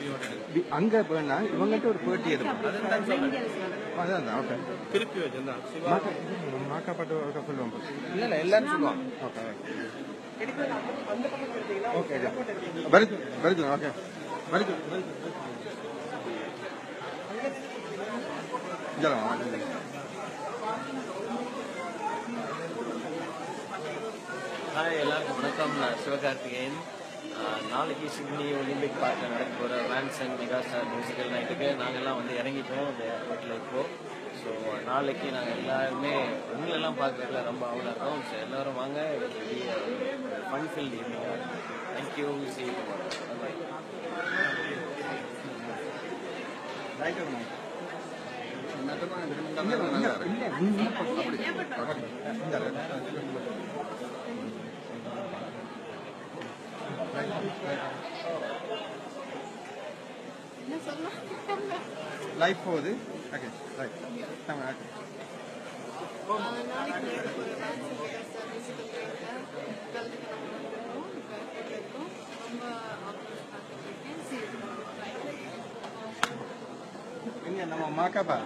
ஃபேமிலியோட வி- அங்க வேணா இவங்ககிட்ட ஒரு பேட்டி எடுப்போம் அதுதான் சொல்றேன் அதான் ஓகே திருப்பி வச்சிருந்தான் சிவா மாக்கா மாக்கா பாட்டு ஒரு சொல்லுவோம் இல்ல இல்ல எல்லாரும் சொல்லுவாங்க okay okay very good very good okay very good very good hi எல்லாருக்கும் வணக்கம் நான் சிவகார்த்திகேயன் ஆஹ் நாளைக்கு சிட்னி ஒலிம்பிக் பார்க்கில் நடக்க போகிற வேன்ஸ் அண்ட் மெகா ஸ்டார் மியூசிக்கல் நைட்டுக்கு நாங்கள்லாம் வந்து இறங்கிட்டோம் அந்த ஏர்போர்ட்டில் இப்போ ஸோ நாளைக்கு நாங்கள் எல்லாருமே உங்களெல்லாம் பார்க்குறதுல ரொம்ப ஆவலாக இருக்கோம் ஸோ எல்லாரும் வாங்க பெரிய fun field evening thank you see bye life போகுது ஓகே ரைட் ஓகே இங்க நம்ம மாக்காப்பா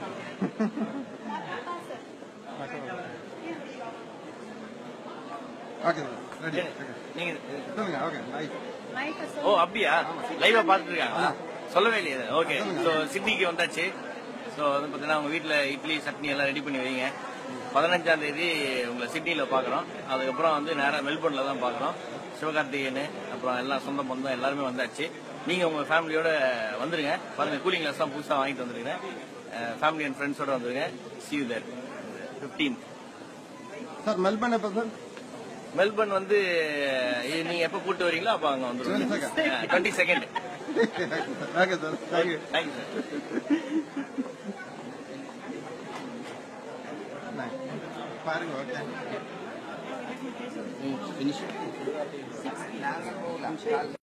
ஓகே ரெடி ஓகே நீங்கள் சொல்லுங்க ஓகே லைஃப் ஓ அப்படியா லைவா பார்த்துட்டு இருக்காங்க சொல்லவே இல்லையே ஓகே ஸோ சிட்னிக்கு வந்தாச்சு ஸோ வந்து பார்த்தீங்கன்னா உங்க வீட்டில் இட்லி சட்னி எல்லாம் ரெடி பண்ணி வைங்க பதினஞ்சாம் தேதி உங்களை சிட்னியில் பார்க்குறோம் அதுக்கப்புறம் வந்து நேராக மெல்பர்னில் தான் பார்க்குறோம் சிவகார்த்திகேயன் அப்புறம் எல்லாம் சொந்த பந்தம் எல்லாருமே வந்தாச்சு நீங்கள் உங்கள் ஃபேமிலியோட வந்துருங்க பாருங்க கூலிங் கிளாஸ் தான் புதுசாக வாங்கிட்டு வந்துருக்கேன் ஃபேமிலி அண்ட் ஃப்ரெண்ட்ஸோட வந்துருங்க see you there fifteen sir Melbourne எப்போ சார் மெல்பர்ன் வந்து இது நீங்க எப்ப கூட்டு வரீங்களோ அப்ப அங்க வந்துருவோம் 22nd. Twenty second okay sir thank you thank you sir பாருங்க ஓகே ஃபினிஷ்